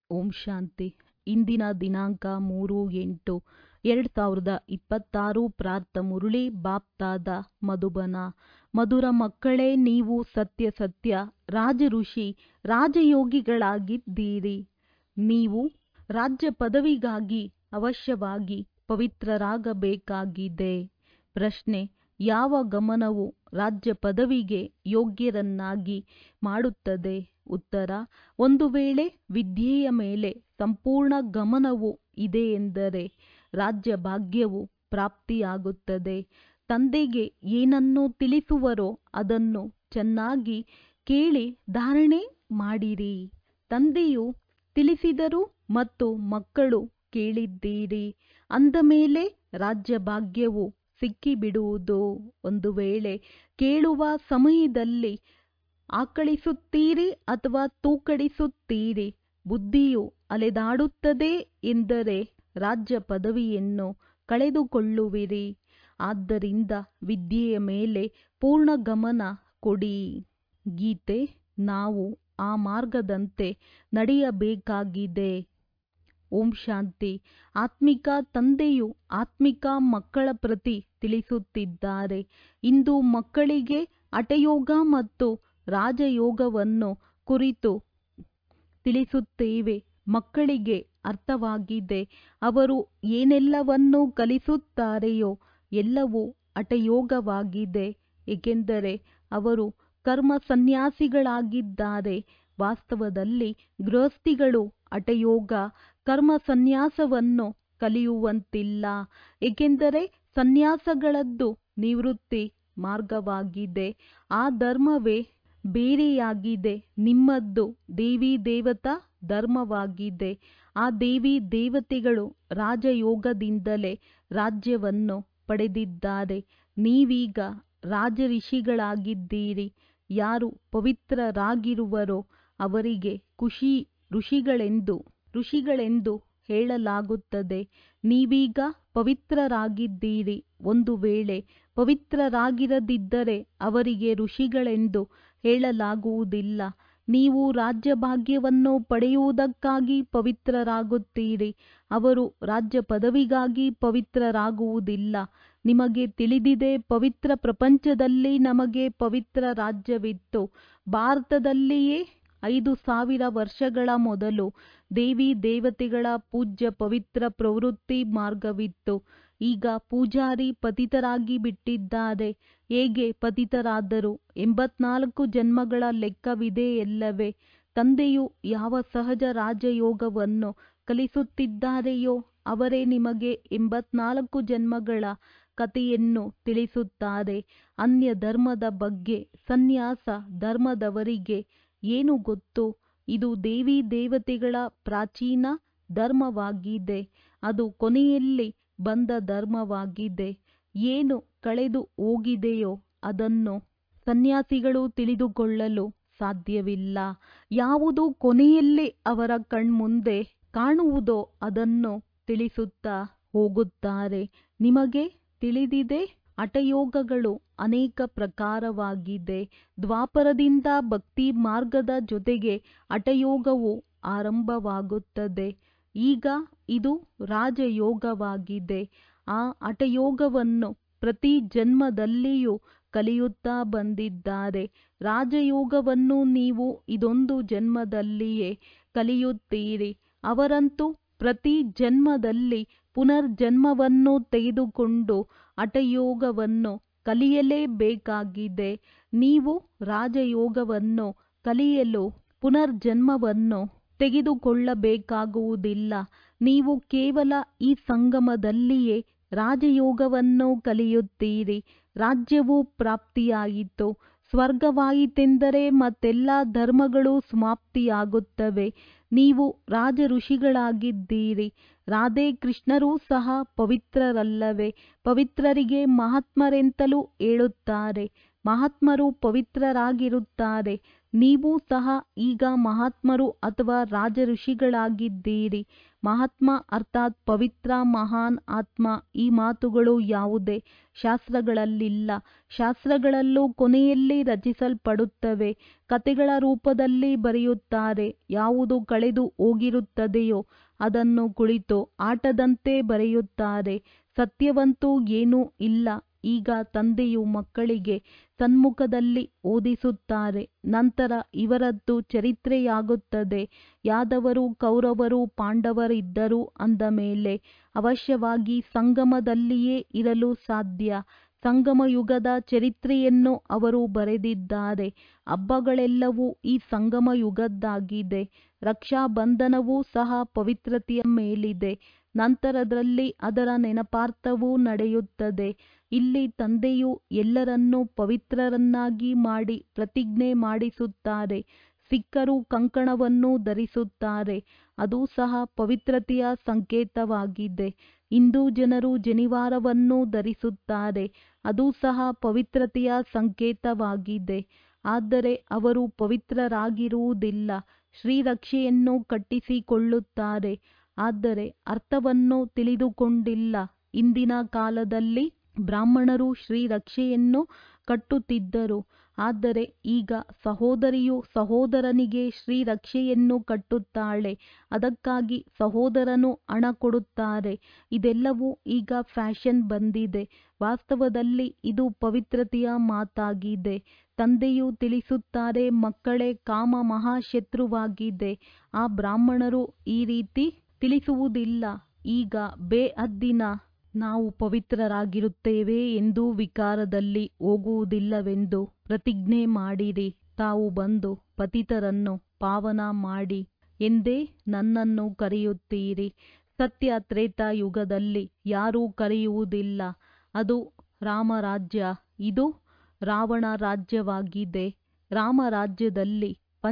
ಓಂ ಶಾಂತಿ ಇಂದಿನ ದಿನಾಂಕ ಮೂರು ಎಂಟು ಎರಡು ಸಾವಿರದ ಇಪ್ಪತ್ತಾರು ಪ್ರಾರ್ಥ ಮುರಳಿ ಬಾಪ್ತಾದ ಮಧುಬನ ಮಧುರ ಮಕ್ಕಳೇ ನೀವು ಸತ್ಯ ಸತ್ಯ ರಾಜ ಋಷಿ ರಾಜಯೋಗಿಗಳಾಗಿದ್ದೀರಿ ನೀವು ರಾಜ್ಯ ಪದವಿಗಾಗಿ ಅವಶ್ಯವಾಗಿ ಪವಿತ್ರರಾಗಬೇಕಾಗಿದೆ ಪ್ರಶ್ನೆ ಯಾವ ಗಮನವು ರಾಜ್ಯ ಪದವಿಗೆ ಯೋಗ್ಯರನ್ನಾಗಿ ಮಾಡುತ್ತದೆ ಉತ್ತರ ಒಂದು ವೇಳೆ ವಿದ್ಯೆಯ ಮೇಲೆ ಸಂಪೂರ್ಣ ಗಮನವು ಇದೆ ಎಂದರೆ ರಾಜ್ಯ ಭಾಗ್ಯವು ಪ್ರಾಪ್ತಿಯಾಗುತ್ತದೆ ತಂದೆಗೆ ಏನನ್ನು ತಿಳಿಸುವರೋ ಅದನ್ನು ಚೆನ್ನಾಗಿ ಕೇಳಿ ಧಾರಣೆ ಮಾಡಿರಿ ತಂದೆಯು ತಿಳಿಸಿದರು ಮತ್ತು ಮಕ್ಕಳು ಕೇಳಿದ್ದೀರಿ ಅಂದ ಮೇಲೆ ರಾಜ್ಯ ಭಾಗ್ಯವು ಸಿಕ್ಕಿಬಿಡುವುದು ಒಂದು ವೇಳೆ ಕೇಳುವ ಸಮಯದಲ್ಲಿ ಆಕಳಿಸುತ್ತೀರಿ ಅಥವಾ ತೂಕಡಿಸುತ್ತೀರಿ ಬುದ್ಧಿಯು ಅಲೆದಾಡುತ್ತದೆ ಎಂದರೆ ರಾಜ್ಯ ಪದವಿಯನ್ನು ಕಳೆದುಕೊಳ್ಳುವಿರಿ ಆದ್ದರಿಂದ ವಿದ್ಯೆಯ ಮೇಲೆ ಪೂರ್ಣ ಗಮನ ಕೊಡಿ ಗೀತೆ ನಾವು ಆ ಮಾರ್ಗದಂತೆ ನಡೆಯಬೇಕಾಗಿದೆ ಓಂ ಶಾಂತಿ ಆತ್ಮಿಕ ತಂದೆಯು ಆತ್ಮಿಕ ಮಕ್ಕಳ ಪ್ರತಿ ತಿಳಿಸುತ್ತಿದ್ದಾರೆ ಇಂದು ಮಕ್ಕಳಿಗೆ ಹಠಯೋಗ ಮತ್ತು ರಾಜಯೋಗವನ್ನು ಕುರಿತು ತಿಳಿಸುತ್ತೇವೆ ಮಕ್ಕಳಿಗೆ ಅರ್ಥವಾಗಿದೆ ಅವರು ಏನೆಲ್ಲವನ್ನು ಕಲಿಸುತ್ತಾರೆಯೋ ಎಲ್ಲವೂ ಹಠಯೋಗವಾಗಿದೆ ಏಕೆಂದರೆ ಅವರು ಕರ್ಮ ಸನ್ಯಾಸಿಗಳಾಗಿದ್ದಾರೆ ವಾಸ್ತವದಲ್ಲಿ ಗೃಹಸ್ಥಿಗಳು ಹಠಯೋಗ ಕರ್ಮ ಸನ್ಯಾಸವನ್ನು ಕಲಿಯುವಂತಿಲ್ಲ ಏಕೆಂದರೆ ಸನ್ಯಾಸಗಳದ್ದು ನಿವೃತ್ತಿ ಮಾರ್ಗವಾಗಿದೆ ಆ ಧರ್ಮವೇ ಬೇರೆಯಾಗಿದೆ ನಿಮ್ಮದ್ದು ದೇವಿ ದೇವತಾ ಧರ್ಮವಾಗಿದೆ ಆ ದೇವಿ ದೇವತೆಗಳು ರಾಜಯೋಗದಿಂದಲೇ ರಾಜ್ಯವನ್ನು ಪಡೆದಿದ್ದಾರೆ ನೀವೀಗ ರಾಜ ಋಷಿಗಳಾಗಿದ್ದೀರಿ ಯಾರು ಪವಿತ್ರರಾಗಿರುವರೋ ಅವರಿಗೆ ಖುಷಿ ಋಷಿಗಳೆಂದು ಋಷಿಗಳೆಂದು ಹೇಳಲಾಗುತ್ತದೆ ನೀವೀಗ ಪವಿತ್ರರಾಗಿದ್ದೀರಿ ಒಂದು ವೇಳೆ ಪವಿತ್ರರಾಗಿರದಿದ್ದರೆ ಅವರಿಗೆ ಋಷಿಗಳೆಂದು ಹೇಳಲಾಗುವುದಿಲ್ಲ ನೀವು ರಾಜ್ಯ ಭಾಗ್ಯವನ್ನು ಪಡೆಯುವುದಕ್ಕಾಗಿ ಪವಿತ್ರರಾಗುತ್ತೀರಿ ಅವರು ರಾಜ್ಯ ಪದವಿಗಾಗಿ ಪವಿತ್ರರಾಗುವುದಿಲ್ಲ ನಿಮಗೆ ತಿಳಿದಿದೆ ಪವಿತ್ರ ಪ್ರಪಂಚದಲ್ಲಿ ನಮಗೆ ಪವಿತ್ರ ರಾಜ್ಯವಿತ್ತು ಭಾರತದಲ್ಲಿಯೇ ಐದು ಸಾವಿರ ವರ್ಷಗಳ ಮೊದಲು ದೇವಿ ದೇವತೆಗಳ ಪೂಜ್ಯ ಪವಿತ್ರ ಪ್ರವೃತ್ತಿ ಮಾರ್ಗವಿತ್ತು ಈಗ ಪೂಜಾರಿ ಪತಿತರಾಗಿ ಬಿಟ್ಟಿದ್ದಾರೆ ಹೇಗೆ ಪತಿತರಾದರು ಎಂಬತ್ನಾಲ್ಕು ಜನ್ಮಗಳ ಲೆಕ್ಕವಿದೆ ಎಲ್ಲವೇ ತಂದೆಯು ಯಾವ ಸಹಜ ರಾಜಯೋಗವನ್ನು ಕಲಿಸುತ್ತಿದ್ದಾರೆಯೋ ಅವರೇ ನಿಮಗೆ ಎಂಬತ್ನಾಲ್ಕು ಜನ್ಮಗಳ ಕಥೆಯನ್ನು ತಿಳಿಸುತ್ತಾರೆ ಅನ್ಯ ಧರ್ಮದ ಬಗ್ಗೆ ಸನ್ಯಾಸ ಧರ್ಮದವರಿಗೆ ಏನು ಗೊತ್ತು ಇದು ದೇವಿ ದೇವತೆಗಳ ಪ್ರಾಚೀನ ಧರ್ಮವಾಗಿದೆ ಅದು ಕೊನೆಯಲ್ಲಿ ಬಂದ ಧರ್ಮವಾಗಿದೆ ಏನು ಕಳೆದು ಹೋಗಿದೆಯೋ ಅದನ್ನು ಸನ್ಯಾಸಿಗಳು ತಿಳಿದುಕೊಳ್ಳಲು ಸಾಧ್ಯವಿಲ್ಲ ಯಾವುದು ಕೊನೆಯಲ್ಲಿ ಅವರ ಕಣ್ಮುಂದೆ ಕಾಣುವುದೋ ಅದನ್ನು ತಿಳಿಸುತ್ತಾ ಹೋಗುತ್ತಾರೆ ನಿಮಗೆ ತಿಳಿದಿದೆ ಹಠಯೋಗಗಳು ಅನೇಕ ಪ್ರಕಾರವಾಗಿದೆ ದ್ವಾಪರದಿಂದ ಭಕ್ತಿ ಮಾರ್ಗದ ಜೊತೆಗೆ ಹಠಯೋಗವು ಆರಂಭವಾಗುತ್ತದೆ ಈಗ ಇದು ರಾಜಯೋಗವಾಗಿದೆ ಆ ಹಠಯೋಗವನ್ನು ಪ್ರತಿ ಜನ್ಮದಲ್ಲಿಯೂ ಕಲಿಯುತ್ತಾ ಬಂದಿದ್ದಾರೆ ರಾಜಯೋಗವನ್ನು ನೀವು ಇದೊಂದು ಜನ್ಮದಲ್ಲಿಯೇ ಕಲಿಯುತ್ತೀರಿ ಅವರಂತೂ ಪ್ರತಿ ಜನ್ಮದಲ್ಲಿ ಪುನರ್ಜನ್ಮವನ್ನು ತೆಗೆದುಕೊಂಡು ಹಠಯೋಗವನ್ನು ಕಲಿಯಲೇಬೇಕಾಗಿದೆ ನೀವು ರಾಜಯೋಗವನ್ನು ಕಲಿಯಲು ಪುನರ್ಜನ್ಮವನ್ನು ತೆಗೆದುಕೊಳ್ಳಬೇಕಾಗುವುದಿಲ್ಲ ನೀವು ಕೇವಲ ಈ ಸಂಗಮದಲ್ಲಿಯೇ ರಾಜಯೋಗವನ್ನು ಕಲಿಯುತ್ತೀರಿ ರಾಜ್ಯವು ಪ್ರಾಪ್ತಿಯಾಯಿತು ಸ್ವರ್ಗವಾಯಿತೆಂದರೆ ಮತ್ತೆಲ್ಲ ಧರ್ಮಗಳು ಸಮಾಪ್ತಿಯಾಗುತ್ತವೆ ನೀವು ರಾಜ ಋಷಿಗಳಾಗಿದ್ದೀರಿ ರಾಧೆ ಕೃಷ್ಣರೂ ಸಹ ಪವಿತ್ರರಲ್ಲವೇ ಪವಿತ್ರರಿಗೆ ಮಹಾತ್ಮರೆಂತಲೂ ಹೇಳುತ್ತಾರೆ ಮಹಾತ್ಮರು ಪವಿತ್ರರಾಗಿರುತ್ತಾರೆ ನೀವು ಸಹ ಈಗ ಮಹಾತ್ಮರು ಅಥವಾ ರಾಜ ಋಷಿಗಳಾಗಿದ್ದೀರಿ ಮಹಾತ್ಮ ಅರ್ಥಾತ್ ಪವಿತ್ರ ಮಹಾನ್ ಆತ್ಮ ಈ ಮಾತುಗಳು ಯಾವುದೇ ಶಾಸ್ತ್ರಗಳಲ್ಲಿಲ್ಲ ಶಾಸ್ತ್ರಗಳಲ್ಲೂ ಕೊನೆಯಲ್ಲಿ ರಚಿಸಲ್ಪಡುತ್ತವೆ ಕಥೆಗಳ ರೂಪದಲ್ಲಿ ಬರೆಯುತ್ತಾರೆ ಯಾವುದು ಕಳೆದು ಹೋಗಿರುತ್ತದೆಯೋ ಅದನ್ನು ಕುಳಿತು ಆಟದಂತೆ ಬರೆಯುತ್ತಾರೆ ಸತ್ಯವಂತೂ ಏನೂ ಇಲ್ಲ ಈಗ ತಂದೆಯು ಮಕ್ಕಳಿಗೆ ಸನ್ಮುಖದಲ್ಲಿ ಓದಿಸುತ್ತಾರೆ ನಂತರ ಇವರದ್ದು ಚರಿತ್ರೆಯಾಗುತ್ತದೆ ಯಾದವರು ಕೌರವರು ಪಾಂಡವರಿದ್ದರು ಅಂದ ಮೇಲೆ ಅವಶ್ಯವಾಗಿ ಸಂಗಮದಲ್ಲಿಯೇ ಇರಲು ಸಾಧ್ಯ ಸಂಗಮ ಯುಗದ ಚರಿತ್ರೆಯನ್ನು ಅವರು ಬರೆದಿದ್ದಾರೆ ಹಬ್ಬಗಳೆಲ್ಲವೂ ಈ ಸಂಗಮ ಯುಗದ್ದಾಗಿದೆ ರಕ್ಷಾಬಂಧನವೂ ಸಹ ಪವಿತ್ರತೆಯ ಮೇಲಿದೆ ನಂತರದಲ್ಲಿ ಅದರ ನೆನಪಾರ್ಥವೂ ನಡೆಯುತ್ತದೆ ಇಲ್ಲಿ ತಂದೆಯು ಎಲ್ಲರನ್ನೂ ಪವಿತ್ರರನ್ನಾಗಿ ಮಾಡಿ ಪ್ರತಿಜ್ಞೆ ಮಾಡಿಸುತ್ತಾರೆ ಸಿಖ್ಖರು ಕಂಕಣವನ್ನು ಧರಿಸುತ್ತಾರೆ ಅದು ಸಹ ಪವಿತ್ರತೆಯ ಸಂಕೇತವಾಗಿದೆ ಹಿಂದೂ ಜನರು ಜನಿವಾರವನ್ನು ಧರಿಸುತ್ತಾರೆ ಅದು ಸಹ ಪವಿತ್ರತೆಯ ಸಂಕೇತವಾಗಿದೆ ಆದರೆ ಅವರು ಪವಿತ್ರರಾಗಿರುವುದಿಲ್ಲ ಶ್ರೀರಕ್ಷೆಯನ್ನು ಕಟ್ಟಿಸಿಕೊಳ್ಳುತ್ತಾರೆ ಆದರೆ ಅರ್ಥವನ್ನು ತಿಳಿದುಕೊಂಡಿಲ್ಲ ಇಂದಿನ ಕಾಲದಲ್ಲಿ ಬ್ರಾಹ್ಮಣರು ಶ್ರೀರಕ್ಷೆಯನ್ನು ಕಟ್ಟುತ್ತಿದ್ದರು ಆದರೆ ಈಗ ಸಹೋದರಿಯು ಸಹೋದರನಿಗೆ ಶ್ರೀರಕ್ಷೆಯನ್ನು ಕಟ್ಟುತ್ತಾಳೆ ಅದಕ್ಕಾಗಿ ಸಹೋದರನು ಹಣ ಕೊಡುತ್ತಾರೆ ಇದೆಲ್ಲವೂ ಈಗ ಫ್ಯಾಷನ್ ಬಂದಿದೆ ವಾಸ್ತವದಲ್ಲಿ ಇದು ಪವಿತ್ರತೆಯ ಮಾತಾಗಿದೆ ತಂದೆಯು ತಿಳಿಸುತ್ತಾರೆ ಮಕ್ಕಳೇ ಕಾಮ ಮಹಾಶತ್ರುವಾಗಿದೆ ಆ ಬ್ರಾಹ್ಮಣರು ಈ ರೀತಿ ತಿಳಿಸುವುದಿಲ್ಲ ಈಗ ಬೇಹದ್ದಿನ ನಾವು ಪವಿತ್ರರಾಗಿರುತ್ತೇವೆ ಎಂದು ವಿಕಾರದಲ್ಲಿ ಹೋಗುವುದಿಲ್ಲವೆಂದು ಪ್ರತಿಜ್ಞೆ ಮಾಡಿರಿ ತಾವು ಬಂದು ಪತಿತರನ್ನು ಪಾವನ ಮಾಡಿ ಎಂದೇ ನನ್ನನ್ನು ಕರೆಯುತ್ತೀರಿ ಸತ್ಯ ತ್ರೇತಾಯುಗದಲ್ಲಿ ಯಾರೂ ಕರೆಯುವುದಿಲ್ಲ ಅದು ರಾಮರಾಜ್ಯ ಇದು ರಾವಣ ರಾಜ್ಯವಾಗಿದೆ ರಾಮರಾಜ್ಯದಲ್ಲಿ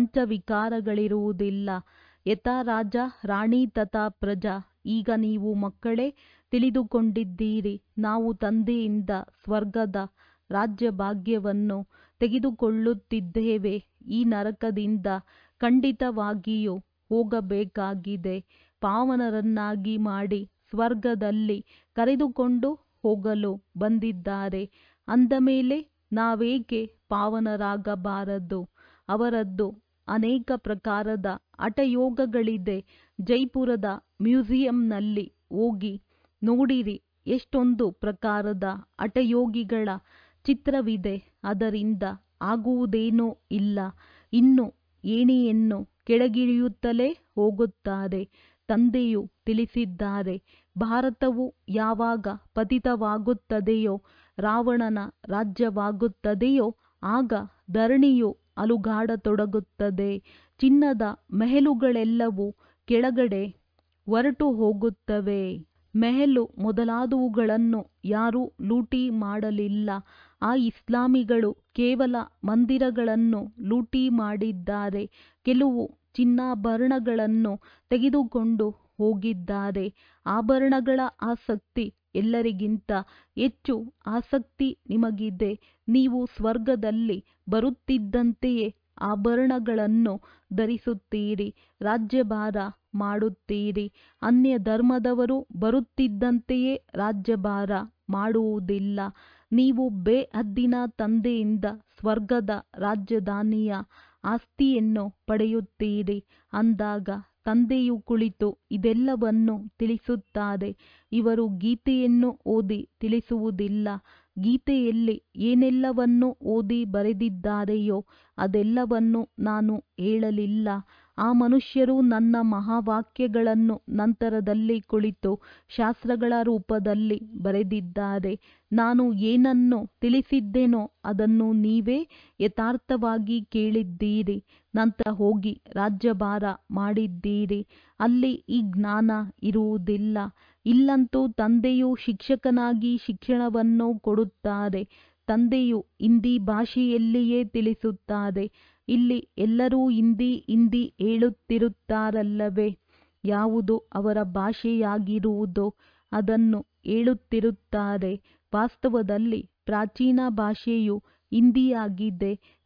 ಪಂಚವಿಕಾರಗಳಿರುವುದಿಲ್ಲ ಯಥಾ ರಾಜ ರಾಣಿ ತಥಾ ಪ್ರಜಾ ಈಗ ನೀವು ಮಕ್ಕಳೇ ತಿಳಿದುಕೊಂಡಿದ್ದೀರಿ ನಾವು ತಂದೆಯಿಂದ ಸ್ವರ್ಗದ ರಾಜ್ಯ ಭಾಗ್ಯವನ್ನು ತೆಗೆದುಕೊಳ್ಳುತ್ತಿದ್ದೇವೆ ಈ ನರಕದಿಂದ ಖಂಡಿತವಾಗಿಯೂ ಹೋಗಬೇಕಾಗಿದೆ ಪಾವನರನ್ನಾಗಿ ಮಾಡಿ ಸ್ವರ್ಗದಲ್ಲಿ ಕರೆದುಕೊಂಡು ಹೋಗಲು ಬಂದಿದ್ದಾರೆ ಅಂದ ಮೇಲೆ ನಾವೇಕೆ ಪಾವನರಾಗಬಾರದು ಅವರದ್ದು ಅನೇಕ ಪ್ರಕಾರದ ಹಠಯೋಗಗಳಿದೆ ಜೈಪುರದ ಮ್ಯೂಸಿಯಂನಲ್ಲಿ ಹೋಗಿ ನೋಡಿರಿ ಎಷ್ಟೊಂದು ಪ್ರಕಾರದ ಹಠಯೋಗಿಗಳ ಚಿತ್ರವಿದೆ ಅದರಿಂದ ಆಗುವುದೇನೂ ಇಲ್ಲ ಇನ್ನು ಏಣಿಯನ್ನು ಕೆಳಗಿಳಿಯುತ್ತಲೇ ಹೋಗುತ್ತಾರೆ ತಂದೆಯು ತಿಳಿಸಿದ್ದಾರೆ ಭಾರತವು ಯಾವಾಗ ಪತಿತವಾಗುತ್ತದೆಯೋ ರಾವಣನ ರಾಜ್ಯವಾಗುತ್ತದೆಯೋ ಆಗ ಧರಣಿಯು ಅಲುಗಾಡತೊಡಗುತ್ತದೆ ಚಿನ್ನದ ಮೆಹಲುಗಳೆಲ್ಲವೂ ಕೆಳಗಡೆ ಹೊರಟು ಹೋಗುತ್ತವೆ ಮೆಹಲು ಮೊದಲಾದವುಗಳನ್ನು ಯಾರೂ ಲೂಟಿ ಮಾಡಲಿಲ್ಲ ಆ ಇಸ್ಲಾಮಿಗಳು ಕೇವಲ ಮಂದಿರಗಳನ್ನು ಲೂಟಿ ಮಾಡಿದ್ದಾರೆ ಕೆಲವು ಚಿನ್ನಾಭರಣಗಳನ್ನು ತೆಗೆದುಕೊಂಡು ಹೋಗಿದ್ದಾರೆ ಆಭರಣಗಳ ಆಸಕ್ತಿ ಎಲ್ಲರಿಗಿಂತ ಹೆಚ್ಚು ಆಸಕ್ತಿ ನಿಮಗಿದೆ ನೀವು ಸ್ವರ್ಗದಲ್ಲಿ ಬರುತ್ತಿದ್ದಂತೆಯೇ ಆಭರಣಗಳನ್ನು ಧರಿಸುತ್ತೀರಿ ರಾಜ್ಯಭಾರ ಮಾಡುತ್ತೀರಿ ಅನ್ಯ ಧರ್ಮದವರು ಬರುತ್ತಿದ್ದಂತೆಯೇ ರಾಜ್ಯಭಾರ ಮಾಡುವುದಿಲ್ಲ ನೀವು ಬೇಹದ್ದಿನ ತಂದೆಯಿಂದ ಸ್ವರ್ಗದ ರಾಜಧಾನಿಯ ಆಸ್ತಿಯನ್ನು ಪಡೆಯುತ್ತೀರಿ ಅಂದಾಗ ತಂದೆಯು ಕುಳಿತು ಇದೆಲ್ಲವನ್ನು ತಿಳಿಸುತ್ತಾರೆ ಇವರು ಗೀತೆಯನ್ನು ಓದಿ ತಿಳಿಸುವುದಿಲ್ಲ ಗೀತೆಯಲ್ಲಿ ಏನೆಲ್ಲವನ್ನು ಓದಿ ಬರೆದಿದ್ದಾರೆಯೋ ಅದೆಲ್ಲವನ್ನು ನಾನು ಹೇಳಲಿಲ್ಲ ಆ ಮನುಷ್ಯರು ನನ್ನ ಮಹಾವಾಕ್ಯಗಳನ್ನು ನಂತರದಲ್ಲಿ ಕುಳಿತು ಶಾಸ್ತ್ರಗಳ ರೂಪದಲ್ಲಿ ಬರೆದಿದ್ದಾರೆ ನಾನು ಏನನ್ನು ತಿಳಿಸಿದ್ದೆನೋ ಅದನ್ನು ನೀವೇ ಯಥಾರ್ಥವಾಗಿ ಕೇಳಿದ್ದೀರಿ ನಂತರ ಹೋಗಿ ರಾಜ್ಯಭಾರ ಮಾಡಿದ್ದೀರಿ ಅಲ್ಲಿ ಈ ಜ್ಞಾನ ಇರುವುದಿಲ್ಲ ಇಲ್ಲಂತೂ ತಂದೆಯು ಶಿಕ್ಷಕನಾಗಿ ಶಿಕ್ಷಣವನ್ನು ಕೊಡುತ್ತಾರೆ ತಂದೆಯು ಹಿಂದಿ ಭಾಷೆಯಲ್ಲಿಯೇ ತಿಳಿಸುತ್ತಾರೆ ಇಲ್ಲಿ ಎಲ್ಲರೂ ಹಿಂದಿ ಹಿಂದಿ ಹೇಳುತ್ತಿರುತ್ತಾರಲ್ಲವೇ ಯಾವುದು ಅವರ ಭಾಷೆಯಾಗಿರುವುದೋ ಅದನ್ನು ಹೇಳುತ್ತಿರುತ್ತಾರೆ ವಾಸ್ತವದಲ್ಲಿ ಪ್ರಾಚೀನ ಭಾಷೆಯು ಹಿಂದಿಯಾಗಿದೆ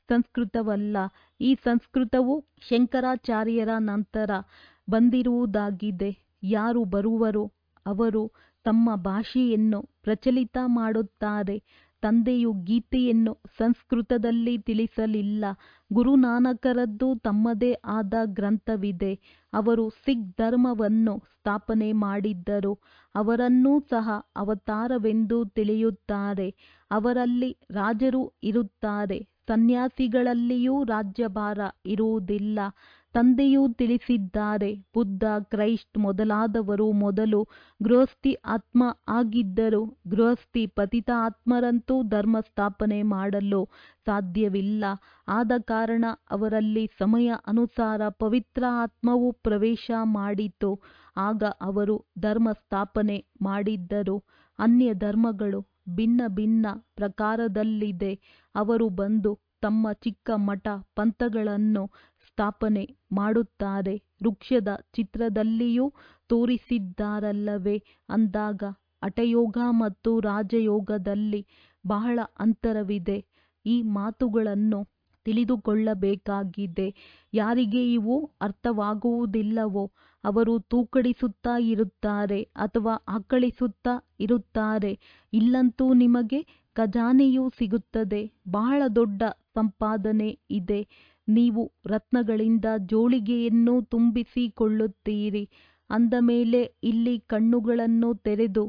ಸಂಸ್ಕೃತವಲ್ಲ ಈ ಸಂಸ್ಕೃತವು ಶಂಕರಾಚಾರ್ಯರ ನಂತರ ಬಂದಿರುವುದಾಗಿದೆ ಯಾರು ಬರುವರೋ ಅವರು ತಮ್ಮ ಭಾಷೆಯನ್ನು ಪ್ರಚಲಿತ ಮಾಡುತ್ತಾರೆ ತಂದೆಯು ಗೀತೆಯನ್ನು ಸಂಸ್ಕೃತದಲ್ಲಿ ತಿಳಿಸಲಿಲ್ಲ ಗುರುನಾನಕರದ್ದು ತಮ್ಮದೇ ಆದ ಗ್ರಂಥವಿದೆ ಅವರು ಸಿಖ್ ಧರ್ಮವನ್ನು ಸ್ಥಾಪನೆ ಮಾಡಿದ್ದರು ಅವರನ್ನೂ ಸಹ ಅವತಾರವೆಂದು ತಿಳಿಯುತ್ತಾರೆ ಅವರಲ್ಲಿ ರಾಜರು ಇರುತ್ತಾರೆ ಸನ್ಯಾಸಿಗಳಲ್ಲಿಯೂ ರಾಜ್ಯಭಾರ ಇರುವುದಿಲ್ಲ ತಂದೆಯೂ ತಿಳಿಸಿದ್ದಾರೆ ಬುದ್ಧ ಕ್ರೈಸ್ಟ್ ಮೊದಲಾದವರು ಮೊದಲು ಗೃಹಸ್ಥಿ ಆತ್ಮ ಆಗಿದ್ದರು ಗೃಹಸ್ಥಿ ಪತಿತ ಆತ್ಮರಂತೂ ಧರ್ಮ ಸ್ಥಾಪನೆ ಮಾಡಲು ಸಾಧ್ಯವಿಲ್ಲ ಆದ ಕಾರಣ ಅವರಲ್ಲಿ ಸಮಯ ಅನುಸಾರ ಪವಿತ್ರ ಆತ್ಮವು ಪ್ರವೇಶ ಮಾಡಿತು ಆಗ ಅವರು ಧರ್ಮ ಸ್ಥಾಪನೆ ಮಾಡಿದ್ದರು ಅನ್ಯ ಧರ್ಮಗಳು ಭಿನ್ನ ಭಿನ್ನ ಪ್ರಕಾರದಲ್ಲಿದೆ ಅವರು ಬಂದು ತಮ್ಮ ಚಿಕ್ಕ ಮಠ ಪಂಥಗಳನ್ನು ಸ್ಥಾಪನೆ ಮಾಡುತ್ತಾರೆ ವೃಕ್ಷದ ಚಿತ್ರದಲ್ಲಿಯೂ ತೋರಿಸಿದ್ದಾರಲ್ಲವೇ ಅಂದಾಗ ಹಠಯೋಗ ಮತ್ತು ರಾಜಯೋಗದಲ್ಲಿ ಬಹಳ ಅಂತರವಿದೆ ಈ ಮಾತುಗಳನ್ನು ತಿಳಿದುಕೊಳ್ಳಬೇಕಾಗಿದೆ ಯಾರಿಗೆ ಇವು ಅರ್ಥವಾಗುವುದಿಲ್ಲವೋ ಅವರು ತೂಕಡಿಸುತ್ತಾ ಇರುತ್ತಾರೆ ಅಥವಾ ಆಕಳಿಸುತ್ತಾ ಇರುತ್ತಾರೆ ಇಲ್ಲಂತೂ ನಿಮಗೆ ಖಜಾನೆಯೂ ಸಿಗುತ್ತದೆ ಬಹಳ ದೊಡ್ಡ ಸಂಪಾದನೆ ಇದೆ ನೀವು ರತ್ನಗಳಿಂದ ಜೋಳಿಗೆಯನ್ನು ತುಂಬಿಸಿಕೊಳ್ಳುತ್ತೀರಿ ಅಂದ ಮೇಲೆ ಇಲ್ಲಿ ಕಣ್ಣುಗಳನ್ನು ತೆರೆದು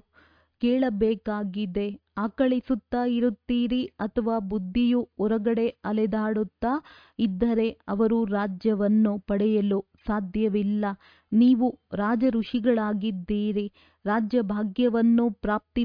ಕೇಳಬೇಕಾಗಿದೆ ಆಕಳಿಸುತ್ತಾ ಇರುತ್ತೀರಿ ಅಥವಾ ಬುದ್ಧಿಯು ಹೊರಗಡೆ ಅಲೆದಾಡುತ್ತಾ ಇದ್ದರೆ ಅವರು ರಾಜ್ಯವನ್ನು ಪಡೆಯಲು ಸಾಧ್ಯವಿಲ್ಲ ನೀವು ರಾಜ ಋಷಿಗಳಾಗಿದ್ದೀರಿ ರಾಜ್ಯ ಭಾಗ್ಯವನ್ನು ಪ್ರಾಪ್ತಿ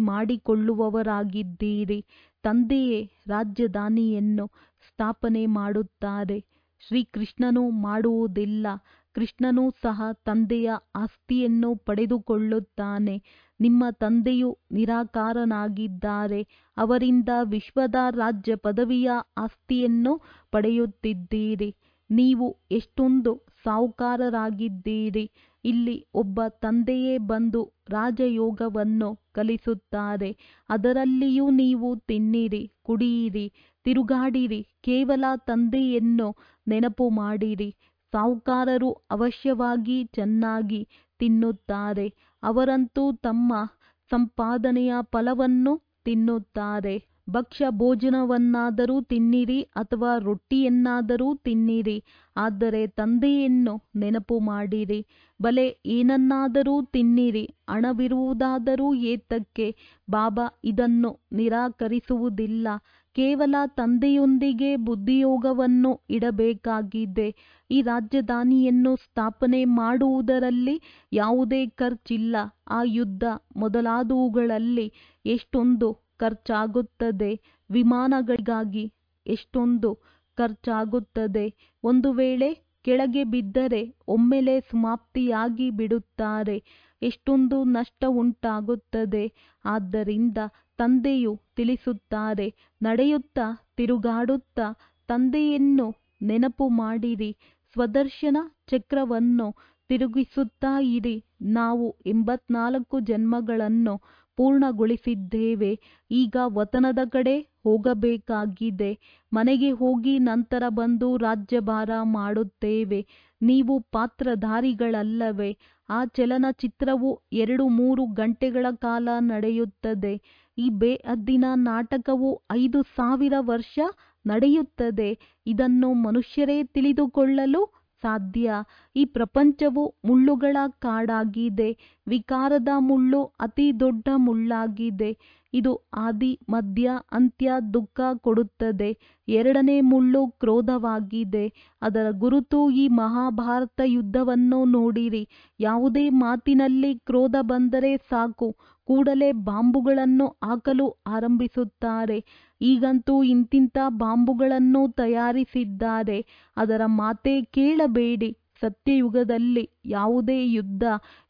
ಮಾಡಿಕೊಳ್ಳುವವರಾಗಿದ್ದೀರಿ ತಂದೆಯೇ ರಾಜಧಾನಿಯನ್ನು ಸ್ಥಾಪನೆ ಮಾಡುತ್ತಾರೆ ಶ್ರೀಕೃಷ್ಣನು ಮಾಡುವುದಿಲ್ಲ ಕೃಷ್ಣನೂ ಸಹ ತಂದೆಯ ಆಸ್ತಿಯನ್ನು ಪಡೆದುಕೊಳ್ಳುತ್ತಾನೆ ನಿಮ್ಮ ತಂದೆಯು ನಿರಾಕಾರನಾಗಿದ್ದಾರೆ ಅವರಿಂದ ವಿಶ್ವದ ರಾಜ್ಯ ಪದವಿಯ ಆಸ್ತಿಯನ್ನು ಪಡೆಯುತ್ತಿದ್ದೀರಿ ನೀವು ಎಷ್ಟೊಂದು ಸಾಹುಕಾರರಾಗಿದ್ದೀರಿ ಇಲ್ಲಿ ಒಬ್ಬ ತಂದೆಯೇ ಬಂದು ರಾಜಯೋಗವನ್ನು ಕಲಿಸುತ್ತಾರೆ ಅದರಲ್ಲಿಯೂ ನೀವು ತಿನ್ನಿರಿ ಕುಡಿಯಿರಿ ತಿರುಗಾಡಿರಿ ಕೇವಲ ತಂದೆಯನ್ನು ನೆನಪು ಮಾಡಿರಿ ಸಾಹುಕಾರರು ಅವಶ್ಯವಾಗಿ ಚೆನ್ನಾಗಿ ತಿನ್ನುತ್ತಾರೆ ಅವರಂತೂ ತಮ್ಮ ಸಂಪಾದನೆಯ ಫಲವನ್ನು ತಿನ್ನುತ್ತಾರೆ ಭಕ್ಷ್ಯ ಭೋಜನವನ್ನಾದರೂ ತಿನ್ನಿರಿ ಅಥವಾ ರೊಟ್ಟಿಯನ್ನಾದರೂ ತಿನ್ನಿರಿ ಆದರೆ ತಂದೆಯನ್ನು ನೆನಪು ಮಾಡಿರಿ ಬಲೆ ಏನನ್ನಾದರೂ ತಿನ್ನಿರಿ ಹಣವಿರುವುದಾದರೂ ಏತಕ್ಕೆ ಬಾಬಾ ಇದನ್ನು ನಿರಾಕರಿಸುವುದಿಲ್ಲ ಕೇವಲ ತಂದೆಯೊಂದಿಗೆ ಬುದ್ಧಿಯೋಗವನ್ನು ಇಡಬೇಕಾಗಿದೆ ಈ ರಾಜಧಾನಿಯನ್ನು ಸ್ಥಾಪನೆ ಮಾಡುವುದರಲ್ಲಿ ಯಾವುದೇ ಖರ್ಚಿಲ್ಲ ಆ ಯುದ್ಧ ಮೊದಲಾದವುಗಳಲ್ಲಿ ಎಷ್ಟೊಂದು ಖರ್ಚಾಗುತ್ತದೆ ವಿಮಾನಗಳಿಗಾಗಿ ಎಷ್ಟೊಂದು ಖರ್ಚಾಗುತ್ತದೆ ಒಂದು ವೇಳೆ ಕೆಳಗೆ ಬಿದ್ದರೆ ಒಮ್ಮೆಲೆ ಸಮಾಪ್ತಿಯಾಗಿ ಬಿಡುತ್ತಾರೆ ಎಷ್ಟೊಂದು ನಷ್ಟ ಉಂಟಾಗುತ್ತದೆ ಆದ್ದರಿಂದ ತಂದೆಯು ತಿಳಿಸುತ್ತಾರೆ ನಡೆಯುತ್ತಾ ತಿರುಗಾಡುತ್ತಾ ತಂದೆಯನ್ನು ನೆನಪು ಮಾಡಿರಿ ಸ್ವದರ್ಶನ ಚಕ್ರವನ್ನು ತಿರುಗಿಸುತ್ತಾ ಇರಿ ನಾವು ಎಂಬತ್ನಾಲ್ಕು ಜನ್ಮಗಳನ್ನು ಪೂರ್ಣಗೊಳಿಸಿದ್ದೇವೆ ಈಗ ವತನದ ಕಡೆ ಹೋಗಬೇಕಾಗಿದೆ ಮನೆಗೆ ಹೋಗಿ ನಂತರ ಬಂದು ರಾಜ್ಯಭಾರ ಮಾಡುತ್ತೇವೆ ನೀವು ಪಾತ್ರಧಾರಿಗಳಲ್ಲವೇ ಆ ಚಲನಚಿತ್ರವು ಎರಡು ಮೂರು ಗಂಟೆಗಳ ಕಾಲ ನಡೆಯುತ್ತದೆ ಈ ಬೇಅದ್ದಿನ ನಾಟಕವು ಐದು ಸಾವಿರ ವರ್ಷ ನಡೆಯುತ್ತದೆ ಇದನ್ನು ಮನುಷ್ಯರೇ ತಿಳಿದುಕೊಳ್ಳಲು ಸಾಧ್ಯ ಈ ಪ್ರಪಂಚವು ಮುಳ್ಳುಗಳ ಕಾಡಾಗಿದೆ ವಿಕಾರದ ಮುಳ್ಳು ಅತಿ ದೊಡ್ಡ ಮುಳ್ಳಾಗಿದೆ ಇದು ಆದಿ ಮಧ್ಯ ಅಂತ್ಯ ದುಃಖ ಕೊಡುತ್ತದೆ ಎರಡನೇ ಮುಳ್ಳು ಕ್ರೋಧವಾಗಿದೆ ಅದರ ಗುರುತು ಈ ಮಹಾಭಾರತ ಯುದ್ಧವನ್ನು ನೋಡಿರಿ ಯಾವುದೇ ಮಾತಿನಲ್ಲಿ ಕ್ರೋಧ ಬಂದರೆ ಸಾಕು ಕೂಡಲೇ ಬಾಂಬುಗಳನ್ನು ಹಾಕಲು ಆರಂಭಿಸುತ್ತಾರೆ ಈಗಂತೂ ಇಂತಿಂಥ ಬಾಂಬುಗಳನ್ನು ತಯಾರಿಸಿದ್ದಾರೆ ಅದರ ಮಾತೇ ಕೇಳಬೇಡಿ ಸತ್ಯಯುಗದಲ್ಲಿ ಯಾವುದೇ ಯುದ್ಧ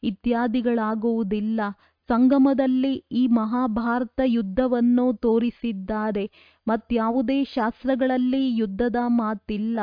ಇತ್ಯಾದಿಗಳಾಗುವುದಿಲ್ಲ ಸಂಗಮದಲ್ಲಿ ಈ ಮಹಾಭಾರತ ಯುದ್ಧವನ್ನು ತೋರಿಸಿದ್ದಾರೆ ಮತ್ಯಾವುದೇ ಶಾಸ್ತ್ರಗಳಲ್ಲಿ ಯುದ್ಧದ ಮಾತಿಲ್ಲ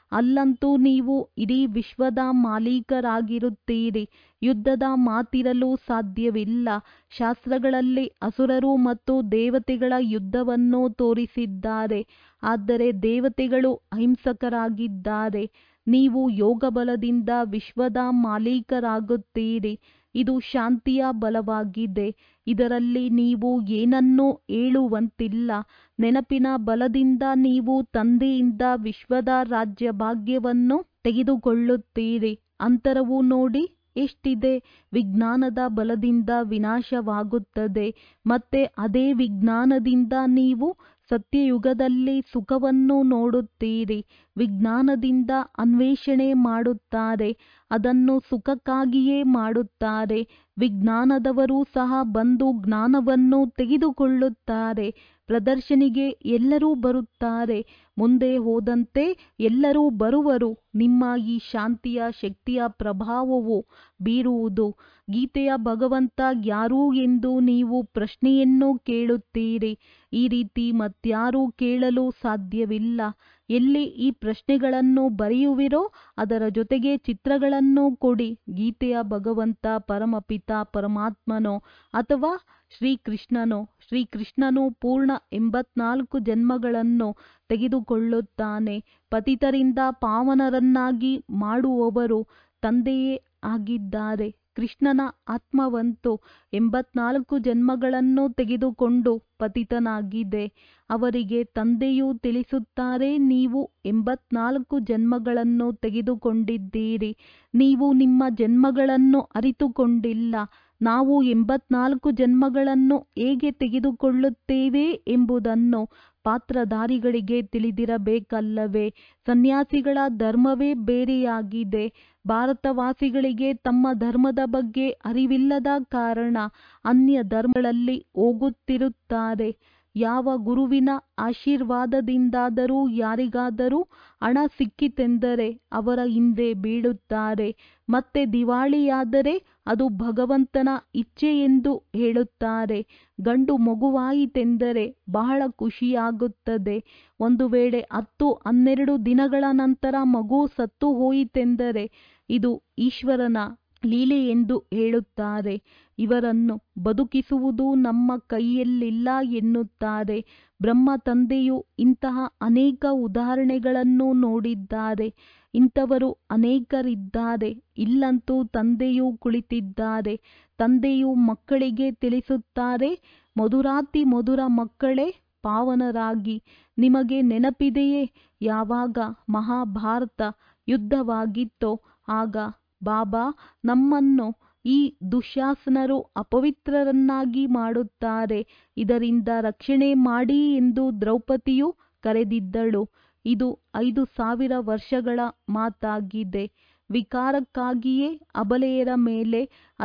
ಅಲ್ಲಂತೂ ನೀವು ಇಡೀ ವಿಶ್ವದ ಮಾಲೀಕರಾಗಿರುತ್ತೀರಿ ಯುದ್ಧದ ಮಾತಿರಲು ಸಾಧ್ಯವಿಲ್ಲ ಶಾಸ್ತ್ರಗಳಲ್ಲಿ ಅಸುರರು ಮತ್ತು ದೇವತೆಗಳ ಯುದ್ಧವನ್ನು ತೋರಿಸಿದ್ದಾರೆ ಆದರೆ ದೇವತೆಗಳು ಅಹಿಂಸಕರಾಗಿದ್ದಾರೆ ನೀವು ಯೋಗ ಬಲದಿಂದ ವಿಶ್ವದ ಮಾಲೀಕರಾಗುತ್ತೀರಿ ಇದು ಶಾಂತಿಯ ಬಲವಾಗಿದೆ ಇದರಲ್ಲಿ ನೀವು ಏನನ್ನೂ ಹೇಳುವಂತಿಲ್ಲ ನೆನಪಿನ ಬಲದಿಂದ ನೀವು ತಂದೆಯಿಂದ ವಿಶ್ವದ ರಾಜ್ಯಭಾಗ್ಯವನ್ನು ತೆಗೆದುಕೊಳ್ಳುತ್ತೀರಿ ಅಂತರವು ನೋಡಿ ಎಷ್ಟಿದೆ ವಿಜ್ಞಾನದ ಬಲದಿಂದ ವಿನಾಶವಾಗುತ್ತದೆ ಮತ್ತೆ ಅದೇ ವಿಜ್ಞಾನದಿಂದ ನೀವು ಸತ್ಯಯುಗದಲ್ಲಿ ಸುಖವನ್ನು ನೋಡುತ್ತೀರಿ ವಿಜ್ಞಾನದಿಂದ ಅನ್ವೇಷಣೆ ಮಾಡುತ್ತಾರೆ ಅದನ್ನು ಸುಖಕ್ಕಾಗಿಯೇ ಮಾಡುತ್ತಾರೆ ವಿಜ್ಞಾನದವರು ಸಹ ಬಂದು ಜ್ಞಾನವನ್ನು ತೆಗೆದುಕೊಳ್ಳುತ್ತಾರೆ ಪ್ರದರ್ಶನಿಗೆ ಎಲ್ಲರೂ ಬರುತ್ತಾರೆ ಮುಂದೆ ಹೋದಂತೆ ಎಲ್ಲರೂ ಬರುವರು ನಿಮ್ಮ ಈ ಶಾಂತಿಯ ಶಕ್ತಿಯ ಪ್ರಭಾವವು ಬೀರುವುದು ಗೀತೆಯ ಭಗವಂತ ಯಾರು ಎಂದು ನೀವು ಪ್ರಶ್ನೆಯನ್ನು ಕೇಳುತ್ತೀರಿ ಈ ರೀತಿ ಮತ್ಯಾರೂ ಕೇಳಲು ಸಾಧ್ಯವಿಲ್ಲ ಎಲ್ಲಿ ಈ ಪ್ರಶ್ನೆಗಳನ್ನು ಬರೆಯುವಿರೋ ಅದರ ಜೊತೆಗೆ ಚಿತ್ರಗಳನ್ನು ಕೊಡಿ ಗೀತೆಯ ಭಗವಂತ ಪರಮಪಿತ ಪರಮಾತ್ಮನೋ ಅಥವಾ ಶ್ರೀಕೃಷ್ಣನೋ ಶ್ರೀಕೃಷ್ಣನು ಪೂರ್ಣ ಎಂಬತ್ನಾಲ್ಕು ಜನ್ಮಗಳನ್ನು ತೆಗೆದುಕೊಳ್ಳುತ್ತಾನೆ ಪತಿತರಿಂದ ಪಾವನರನ್ನಾಗಿ ಮಾಡುವವರು ತಂದೆಯೇ ಆಗಿದ್ದಾರೆ ಕೃಷ್ಣನ ಆತ್ಮವಂತೂ ಎಂಬತ್ನಾಲ್ಕು ಜನ್ಮಗಳನ್ನು ತೆಗೆದುಕೊಂಡು ಪತಿತನಾಗಿದೆ ಅವರಿಗೆ ತಂದೆಯು ತಿಳಿಸುತ್ತಾರೆ ನೀವು ಎಂಬತ್ನಾಲ್ಕು ಜನ್ಮಗಳನ್ನು ತೆಗೆದುಕೊಂಡಿದ್ದೀರಿ ನೀವು ನಿಮ್ಮ ಜನ್ಮಗಳನ್ನು ಅರಿತುಕೊಂಡಿಲ್ಲ ನಾವು ಎಂಬತ್ನಾಲ್ಕು ಜನ್ಮಗಳನ್ನು ಹೇಗೆ ತೆಗೆದುಕೊಳ್ಳುತ್ತೇವೆ ಎಂಬುದನ್ನು ಪಾತ್ರಧಾರಿಗಳಿಗೆ ತಿಳಿದಿರಬೇಕಲ್ಲವೇ ಸನ್ಯಾಸಿಗಳ ಧರ್ಮವೇ ಬೇರೆಯಾಗಿದೆ ಭಾರತವಾಸಿಗಳಿಗೆ ತಮ್ಮ ಧರ್ಮದ ಬಗ್ಗೆ ಅರಿವಿಲ್ಲದ ಕಾರಣ ಅನ್ಯ ಧರ್ಮಗಳಲ್ಲಿ ಹೋಗುತ್ತಿರುತ್ತಾರೆ ಯಾವ ಗುರುವಿನ ಆಶೀರ್ವಾದದಿಂದಾದರೂ ಯಾರಿಗಾದರೂ ಹಣ ಸಿಕ್ಕಿತೆಂದರೆ ಅವರ ಹಿಂದೆ ಬೀಳುತ್ತಾರೆ ಮತ್ತೆ ದಿವಾಳಿಯಾದರೆ ಅದು ಭಗವಂತನ ಇಚ್ಛೆ ಎಂದು ಹೇಳುತ್ತಾರೆ ಗಂಡು ಮಗುವಾಯಿತೆಂದರೆ ಬಹಳ ಖುಷಿಯಾಗುತ್ತದೆ ಒಂದು ವೇಳೆ ಹತ್ತು ಹನ್ನೆರಡು ದಿನಗಳ ನಂತರ ಮಗು ಸತ್ತು ಹೋಯಿತೆಂದರೆ ಇದು ಈಶ್ವರನ ಲೀಲೆ ಎಂದು ಹೇಳುತ್ತಾರೆ ಇವರನ್ನು ಬದುಕಿಸುವುದು ನಮ್ಮ ಕೈಯಲ್ಲಿಲ್ಲ ಎನ್ನುತ್ತಾರೆ ಬ್ರಹ್ಮ ತಂದೆಯು ಇಂತಹ ಅನೇಕ ಉದಾಹರಣೆಗಳನ್ನು ನೋಡಿದ್ದಾರೆ ಇಂಥವರು ಅನೇಕರಿದ್ದಾರೆ ಇಲ್ಲಂತೂ ತಂದೆಯು ಕುಳಿತಿದ್ದಾರೆ ತಂದೆಯು ಮಕ್ಕಳಿಗೆ ತಿಳಿಸುತ್ತಾರೆ ಮಧುರಾತಿ ಮಧುರ ಮಕ್ಕಳೇ ಪಾವನರಾಗಿ ನಿಮಗೆ ನೆನಪಿದೆಯೇ ಯಾವಾಗ ಮಹಾಭಾರತ ಯುದ್ಧವಾಗಿತ್ತೋ ಆಗ ಬಾಬಾ ನಮ್ಮನ್ನು ಈ ದುಶ್ಯಾಸನರು ಅಪವಿತ್ರರನ್ನಾಗಿ ಮಾಡುತ್ತಾರೆ ಇದರಿಂದ ರಕ್ಷಣೆ ಮಾಡಿ ಎಂದು ದ್ರೌಪದಿಯು ಕರೆದಿದ್ದಳು ಇದು ಐದು ಸಾವಿರ ವರ್ಷಗಳ ಮಾತಾಗಿದೆ ವಿಕಾರಕ್ಕಾಗಿಯೇ ಅಬಲೆಯರ ಮೇಲೆ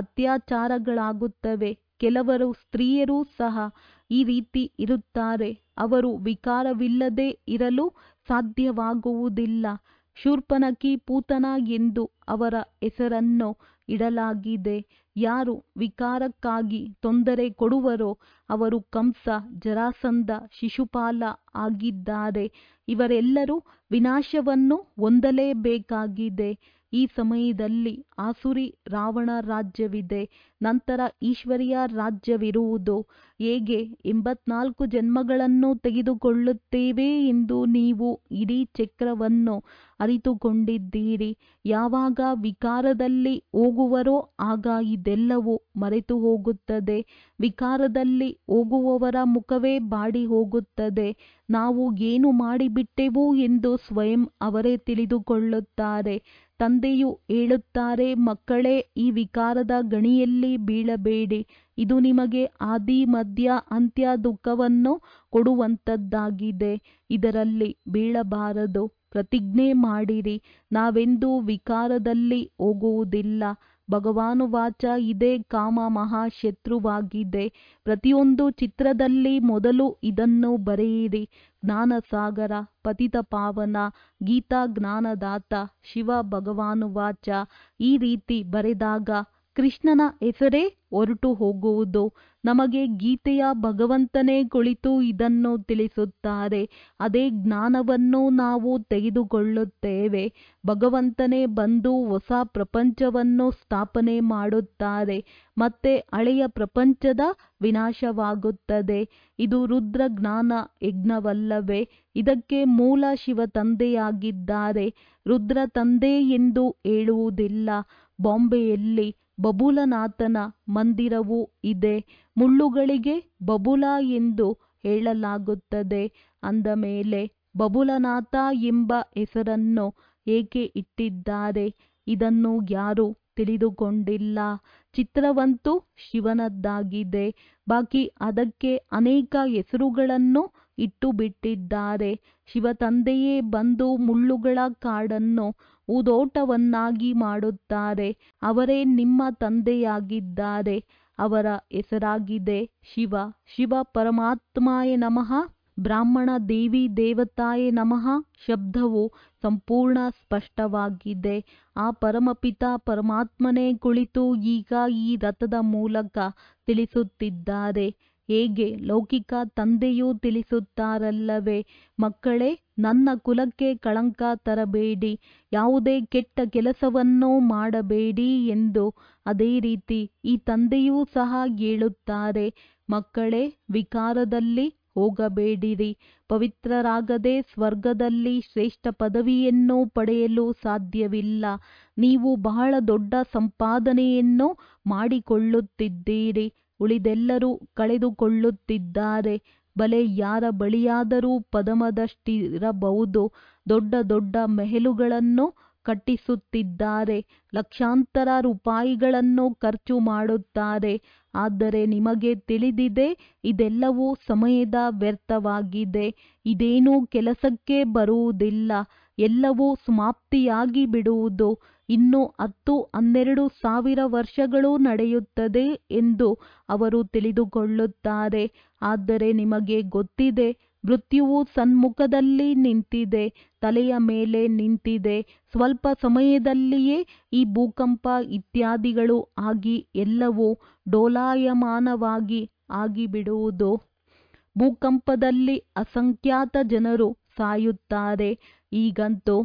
ಅತ್ಯಾಚಾರಗಳಾಗುತ್ತವೆ ಕೆಲವರು ಸ್ತ್ರೀಯರೂ ಸಹ ಈ ರೀತಿ ಇರುತ್ತಾರೆ ಅವರು ವಿಕಾರವಿಲ್ಲದೆ ಇರಲು ಸಾಧ್ಯವಾಗುವುದಿಲ್ಲ ಶೂರ್ಪನಖಿ ಪೂತನ ಎಂದು ಅವರ ಹೆಸರನ್ನು ಇಡಲಾಗಿದೆ ಯಾರು ವಿಕಾರಕ್ಕಾಗಿ ತೊಂದರೆ ಕೊಡುವರೋ ಅವರು ಕಂಸ ಜರಾಸಂಧ ಶಿಶುಪಾಲ ಆಗಿದ್ದಾರೆ ಇವರೆಲ್ಲರೂ ವಿನಾಶವನ್ನು ಹೊಂದಲೇಬೇಕಾಗಿದೆ ಈ ಸಮಯದಲ್ಲಿ ಆಸುರಿ ರಾವಣ ರಾಜ್ಯವಿದೆ ನಂತರ ಈಶ್ವರಿಯ ರಾಜ್ಯವಿರುವುದು ಹೇಗೆ ಎಂಬತ್ನಾಲ್ಕು ಜನ್ಮಗಳನ್ನು ತೆಗೆದುಕೊಳ್ಳುತ್ತೇವೆ ಎಂದು ನೀವು ಇಡೀ ಚಕ್ರವನ್ನು ಅರಿತುಕೊಂಡಿದ್ದೀರಿ ಯಾವಾಗ ವಿಕಾರದಲ್ಲಿ ಹೋಗುವರೋ ಆಗ ಇದೆಲ್ಲವೂ ಮರೆತು ಹೋಗುತ್ತದೆ ವಿಕಾರದಲ್ಲಿ ಹೋಗುವವರ ಮುಖವೇ ಬಾಡಿ ಹೋಗುತ್ತದೆ ನಾವು ಏನು ಮಾಡಿಬಿಟ್ಟೆವು ಎಂದು ಸ್ವಯಂ ಅವರೇ ತಿಳಿದುಕೊಳ್ಳುತ್ತಾರೆ ತಂದೆಯು ಹೇಳುತ್ತಾರೆ ಮಕ್ಕಳೇ ಈ ವಿಕಾರದ ಗಣಿಯಲ್ಲಿ ಬೀಳಬೇಡಿ ಇದು ನಿಮಗೆ ಆದಿ ಮಧ್ಯ ಅಂತ್ಯ ದುಃಖವನ್ನು ಕೊಡುವಂಥದ್ದಾಗಿದೆ ಇದರಲ್ಲಿ ಬೀಳಬಾರದು ಪ್ರತಿಜ್ಞೆ ಮಾಡಿರಿ ನಾವೆಂದೂ ವಿಕಾರದಲ್ಲಿ ಹೋಗುವುದಿಲ್ಲ ಭಗವಾನುವಾಚ ಇದೇ ಕಾಮ ಮಹಾಶತ್ರುವಾಗಿದೆ ಪ್ರತಿಯೊಂದು ಚಿತ್ರದಲ್ಲಿ ಮೊದಲು ಇದನ್ನು ಬರೆಯಿರಿ ಜ್ಞಾನಸಾಗರ ಪತಿತ ಪಾವನ ಗೀತಾ ಜ್ಞಾನದಾತ ಶಿವ ಭಗವಾನುವಾಚ ಈ ರೀತಿ ಬರೆದಾಗ ಕೃಷ್ಣನ ಹೆಸರೇ ಹೊರಟು ಹೋಗುವುದು ನಮಗೆ ಗೀತೆಯ ಭಗವಂತನೇ ಕುಳಿತು ಇದನ್ನು ತಿಳಿಸುತ್ತಾರೆ ಅದೇ ಜ್ಞಾನವನ್ನು ನಾವು ತೆಗೆದುಕೊಳ್ಳುತ್ತೇವೆ ಭಗವಂತನೇ ಬಂದು ಹೊಸ ಪ್ರಪಂಚವನ್ನು ಸ್ಥಾಪನೆ ಮಾಡುತ್ತಾರೆ ಮತ್ತೆ ಹಳೆಯ ಪ್ರಪಂಚದ ವಿನಾಶವಾಗುತ್ತದೆ ಇದು ರುದ್ರ ಜ್ಞಾನ ಯಜ್ಞವಲ್ಲವೇ ಇದಕ್ಕೆ ಮೂಲ ಶಿವ ತಂದೆಯಾಗಿದ್ದಾರೆ ರುದ್ರ ತಂದೆ ಎಂದು ಹೇಳುವುದಿಲ್ಲ ಬಾಂಬೆಯಲ್ಲಿ ಬಬುಲನಾಥನ ಮಂದಿರವೂ ಇದೆ ಮುಳ್ಳುಗಳಿಗೆ ಬಬುಲ ಎಂದು ಹೇಳಲಾಗುತ್ತದೆ ಅಂದ ಮೇಲೆ ಬಬುಲನಾಥ ಎಂಬ ಹೆಸರನ್ನು ಏಕೆ ಇಟ್ಟಿದ್ದಾರೆ ಇದನ್ನು ಯಾರೂ ತಿಳಿದುಕೊಂಡಿಲ್ಲ ಚಿತ್ರವಂತೂ ಶಿವನದ್ದಾಗಿದೆ ಬಾಕಿ ಅದಕ್ಕೆ ಅನೇಕ ಹೆಸರುಗಳನ್ನು ಇಟ್ಟು ಬಿಟ್ಟಿದ್ದಾರೆ ಶಿವ ತಂದೆಯೇ ಬಂದು ಮುಳ್ಳುಗಳ ಕಾಡನ್ನು ಹೂದೋಟವನ್ನಾಗಿ ಮಾಡುತ್ತಾರೆ ಅವರೇ ನಿಮ್ಮ ತಂದೆಯಾಗಿದ್ದಾರೆ ಅವರ ಹೆಸರಾಗಿದೆ ಶಿವ ಶಿವ ಪರಮಾತ್ಮಾಯ ನಮಃ ಬ್ರಾಹ್ಮಣ ದೇವಿ ದೇವತಾಯ ನಮಃ ಶಬ್ದವು ಸಂಪೂರ್ಣ ಸ್ಪಷ್ಟವಾಗಿದೆ ಆ ಪರಮಪಿತ ಪರಮಾತ್ಮನೇ ಕುಳಿತು ಈಗ ಈ ರಥದ ಮೂಲಕ ತಿಳಿಸುತ್ತಿದ್ದಾರೆ ಹೇಗೆ ಲೌಕಿಕ ತಂದೆಯೂ ತಿಳಿಸುತ್ತಾರಲ್ಲವೇ ಮಕ್ಕಳೇ ನನ್ನ ಕುಲಕ್ಕೆ ಕಳಂಕ ತರಬೇಡಿ ಯಾವುದೇ ಕೆಟ್ಟ ಕೆಲಸವನ್ನು ಮಾಡಬೇಡಿ ಎಂದು ಅದೇ ರೀತಿ ಈ ತಂದೆಯೂ ಸಹ ಹೇಳುತ್ತಾರೆ ಮಕ್ಕಳೇ ವಿಕಾರದಲ್ಲಿ ಹೋಗಬೇಡಿರಿ ಪವಿತ್ರರಾಗದೆ ಸ್ವರ್ಗದಲ್ಲಿ ಶ್ರೇಷ್ಠ ಪದವಿಯನ್ನು ಪಡೆಯಲು ಸಾಧ್ಯವಿಲ್ಲ ನೀವು ಬಹಳ ದೊಡ್ಡ ಸಂಪಾದನೆಯನ್ನು ಮಾಡಿಕೊಳ್ಳುತ್ತಿದ್ದೀರಿ ಉಳಿದೆಲ್ಲರೂ ಕಳೆದುಕೊಳ್ಳುತ್ತಿದ್ದಾರೆ ಬಲೆ ಯಾರ ಬಳಿಯಾದರೂ ಪದಮದಷ್ಟಿರಬಹುದು ದೊಡ್ಡ ದೊಡ್ಡ ಮೆಹಲುಗಳನ್ನು ಕಟ್ಟಿಸುತ್ತಿದ್ದಾರೆ ಲಕ್ಷಾಂತರ ರೂಪಾಯಿಗಳನ್ನು ಖರ್ಚು ಮಾಡುತ್ತಾರೆ ಆದರೆ ನಿಮಗೆ ತಿಳಿದಿದೆ ಇದೆಲ್ಲವೂ ಸಮಯದ ವ್ಯರ್ಥವಾಗಿದೆ ಇದೇನೂ ಕೆಲಸಕ್ಕೆ ಬರುವುದಿಲ್ಲ ಎಲ್ಲವೂ ಸಮಾಪ್ತಿಯಾಗಿ ಬಿಡುವುದು ಇನ್ನು ಹತ್ತು ಹನ್ನೆರಡು ಸಾವಿರ ವರ್ಷಗಳು ನಡೆಯುತ್ತದೆ ಎಂದು ಅವರು ತಿಳಿದುಕೊಳ್ಳುತ್ತಾರೆ ಆದರೆ ನಿಮಗೆ ಗೊತ್ತಿದೆ ಮೃತ್ಯುವು ಸನ್ಮುಖದಲ್ಲಿ ನಿಂತಿದೆ ತಲೆಯ ಮೇಲೆ ನಿಂತಿದೆ ಸ್ವಲ್ಪ ಸಮಯದಲ್ಲಿಯೇ ಈ ಭೂಕಂಪ ಇತ್ಯಾದಿಗಳು ಆಗಿ ಎಲ್ಲವೂ ಡೋಲಾಯಮಾನವಾಗಿ ಆಗಿಬಿಡುವುದು ಭೂಕಂಪದಲ್ಲಿ ಅಸಂಖ್ಯಾತ ಜನರು ಸಾಯುತ್ತಾರೆ ಈಗಂತೂ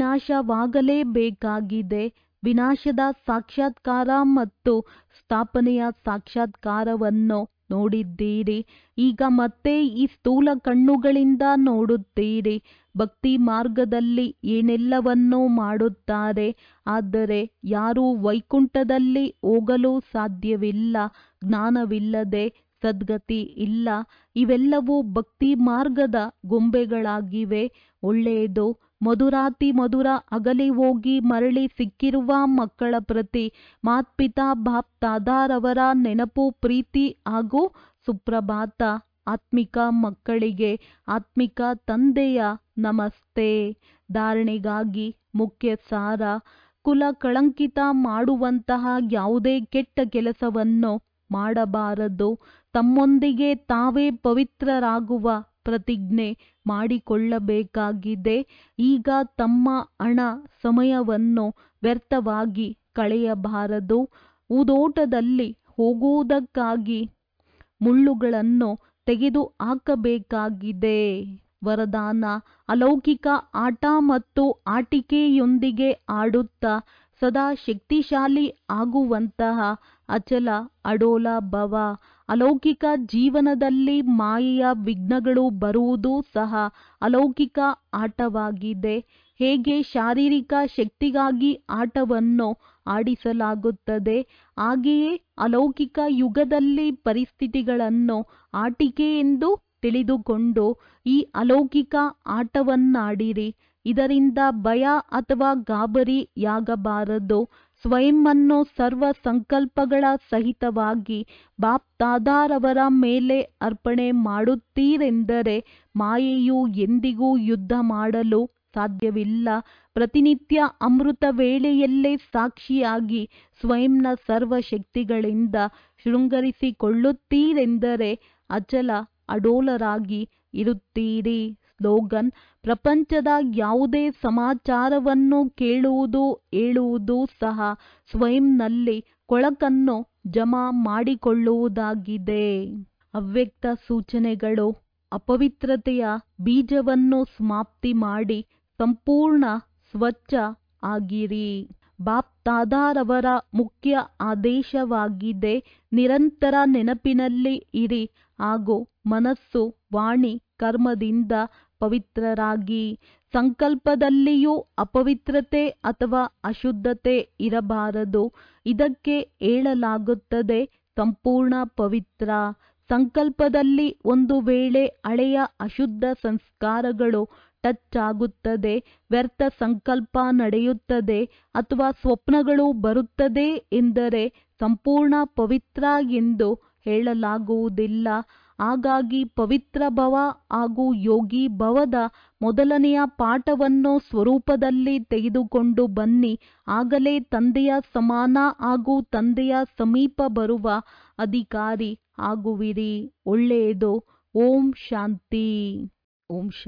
ವಿನಾಶವಾಗಲೇಬೇಕಾಗಿದೆ ವಿನಾಶದ ಸಾಕ್ಷಾತ್ಕಾರ ಮತ್ತು ಸ್ಥಾಪನೆಯ ಸಾಕ್ಷಾತ್ಕಾರವನ್ನು ನೋಡಿದ್ದೀರಿ ಈಗ ಮತ್ತೆ ಈ ಸ್ಥೂಲ ಕಣ್ಣುಗಳಿಂದ ನೋಡುತ್ತೀರಿ ಭಕ್ತಿ ಮಾರ್ಗದಲ್ಲಿ ಏನೆಲ್ಲವನ್ನೂ ಮಾಡುತ್ತಾರೆ ಆದರೆ ಯಾರೂ ವೈಕುಂಠದಲ್ಲಿ ಹೋಗಲು ಸಾಧ್ಯವಿಲ್ಲ ಜ್ಞಾನವಿಲ್ಲದೆ ಸದ್ಗತಿ ಇಲ್ಲ ಇವೆಲ್ಲವೂ ಭಕ್ತಿ ಮಾರ್ಗದ ಗೊಂಬೆಗಳಾಗಿವೆ ಒಳ್ಳೆಯದು ಮಧುರಾತಿ ಮಧುರ ಅಗಲಿ ಹೋಗಿ ಮರಳಿ ಸಿಕ್ಕಿರುವ ಮಕ್ಕಳ ಪ್ರತಿ ಮಾತ್ಪಿತಾ ಬಾಪ್ ತಾದಾರವರ ನೆನಪು ಪ್ರೀತಿ ಹಾಗೂ ಸುಪ್ರಭಾತ ಆತ್ಮಿಕ ಮಕ್ಕಳಿಗೆ ಆತ್ಮಿಕ ತಂದೆಯ ನಮಸ್ತೆ ಧಾರಣೆಗಾಗಿ ಮುಖ್ಯ ಸಾರ ಕುಲ ಕಳಂಕಿತ ಮಾಡುವಂತಹ ಯಾವುದೇ ಕೆಟ್ಟ ಕೆಲಸವನ್ನು ಮಾಡಬಾರದು ತಮ್ಮೊಂದಿಗೆ ತಾವೇ ಪವಿತ್ರರಾಗುವ ಪ್ರತಿಜ್ಞೆ ಮಾಡಿಕೊಳ್ಳಬೇಕಾಗಿದೆ ಈಗ ತಮ್ಮ ಹಣ ಸಮಯವನ್ನು ವ್ಯರ್ಥವಾಗಿ ಕಳೆಯಬಾರದು ಹೂದೋಟದಲ್ಲಿ ಹೋಗುವುದಕ್ಕಾಗಿ ಮುಳ್ಳುಗಳನ್ನು ತೆಗೆದು ಹಾಕಬೇಕಾಗಿದೆ ವರದಾನ ಅಲೌಕಿಕ ಆಟ ಮತ್ತು ಆಟಿಕೆಯೊಂದಿಗೆ ಆಡುತ್ತಾ ಸದಾ ಶಕ್ತಿಶಾಲಿ ಆಗುವಂತಹ ಅಚಲ ಅಡೋಲ ಭವ ಅಲೌಕಿಕ ಜೀವನದಲ್ಲಿ ಮಾಯೆಯ ವಿಘ್ನಗಳು ಬರುವುದೂ ಸಹ ಅಲೌಕಿಕ ಆಟವಾಗಿದೆ ಹೇಗೆ ಶಾರೀರಿಕ ಶಕ್ತಿಗಾಗಿ ಆಟವನ್ನು ಆಡಿಸಲಾಗುತ್ತದೆ ಹಾಗೆಯೇ ಅಲೌಕಿಕ ಯುಗದಲ್ಲಿ ಪರಿಸ್ಥಿತಿಗಳನ್ನು ಆಟಿಕೆ ಎಂದು ತಿಳಿದುಕೊಂಡು ಈ ಅಲೌಕಿಕ ಆಟವನ್ನಾಡಿರಿ ಇದರಿಂದ ಭಯ ಅಥವಾ ಗಾಬರಿಯಾಗಬಾರದು ಸ್ವಯಂವನ್ನು ಸರ್ವ ಸಂಕಲ್ಪಗಳ ಸಹಿತವಾಗಿ ಬಾಪ್ ತಾದಾರವರ ಮೇಲೆ ಅರ್ಪಣೆ ಮಾಡುತ್ತೀರೆಂದರೆ ಮಾಯೆಯು ಎಂದಿಗೂ ಯುದ್ಧ ಮಾಡಲು ಸಾಧ್ಯವಿಲ್ಲ ಪ್ರತಿನಿತ್ಯ ಅಮೃತ ವೇಳೆಯಲ್ಲೇ ಸಾಕ್ಷಿಯಾಗಿ ಸ್ವಯಂನ ಸರ್ವ ಶಕ್ತಿಗಳಿಂದ ಶೃಂಗರಿಸಿಕೊಳ್ಳುತ್ತೀರೆಂದರೆ ಅಚಲ ಅಡೋಲರಾಗಿ ಇರುತ್ತೀರಿ ಸ್ಲೋಗನ್ ಪ್ರಪಂಚದ ಯಾವುದೇ ಸಮಾಚಾರವನ್ನು ಕೇಳುವುದು ಹೇಳುವುದು ಸಹ ಸ್ವಯಂನಲ್ಲಿ ಕೊಳಕನ್ನು ಜಮಾ ಮಾಡಿಕೊಳ್ಳುವುದಾಗಿದೆ ಅವ್ಯಕ್ತ ಸೂಚನೆಗಳು ಅಪವಿತ್ರತೆಯ ಬೀಜವನ್ನು ಸಮಾಪ್ತಿ ಮಾಡಿ ಸಂಪೂರ್ಣ ಸ್ವಚ್ಛ ಆಗಿರಿ ಬಾಪ್ ತಾದಾರವರ ಮುಖ್ಯ ಆದೇಶವಾಗಿದೆ ನಿರಂತರ ನೆನಪಿನಲ್ಲಿ ಇರಿ ಹಾಗೂ ಮನಸ್ಸು ವಾಣಿ ಕರ್ಮದಿಂದ ಪವಿತ್ರರಾಗಿ ಸಂಕಲ್ಪದಲ್ಲಿಯೂ ಅಪವಿತ್ರತೆ ಅಥವಾ ಅಶುದ್ಧತೆ ಇರಬಾರದು ಇದಕ್ಕೆ ಹೇಳಲಾಗುತ್ತದೆ ಸಂಪೂರ್ಣ ಪವಿತ್ರ ಸಂಕಲ್ಪದಲ್ಲಿ ಒಂದು ವೇಳೆ ಹಳೆಯ ಅಶುದ್ಧ ಸಂಸ್ಕಾರಗಳು ಟಚ್ ಆಗುತ್ತದೆ ವ್ಯರ್ಥ ಸಂಕಲ್ಪ ನಡೆಯುತ್ತದೆ ಅಥವಾ ಸ್ವಪ್ನಗಳು ಬರುತ್ತದೆ ಎಂದರೆ ಸಂಪೂರ್ಣ ಪವಿತ್ರ ಎಂದು ಹೇಳಲಾಗುವುದಿಲ್ಲ ಹಾಗಾಗಿ ಪವಿತ್ರ ಭವ ಹಾಗೂ ಯೋಗಿ ಭವದ ಮೊದಲನೆಯ ಪಾಠವನ್ನು ಸ್ವರೂಪದಲ್ಲಿ ತೆಗೆದುಕೊಂಡು ಬನ್ನಿ ಆಗಲೇ ತಂದೆಯ ಸಮಾನ ಹಾಗೂ ತಂದೆಯ ಸಮೀಪ ಬರುವ ಅಧಿಕಾರಿ ಆಗುವಿರಿ ಒಳ್ಳೆಯದು ಓಂ ಶಾಂತಿ ಓಂ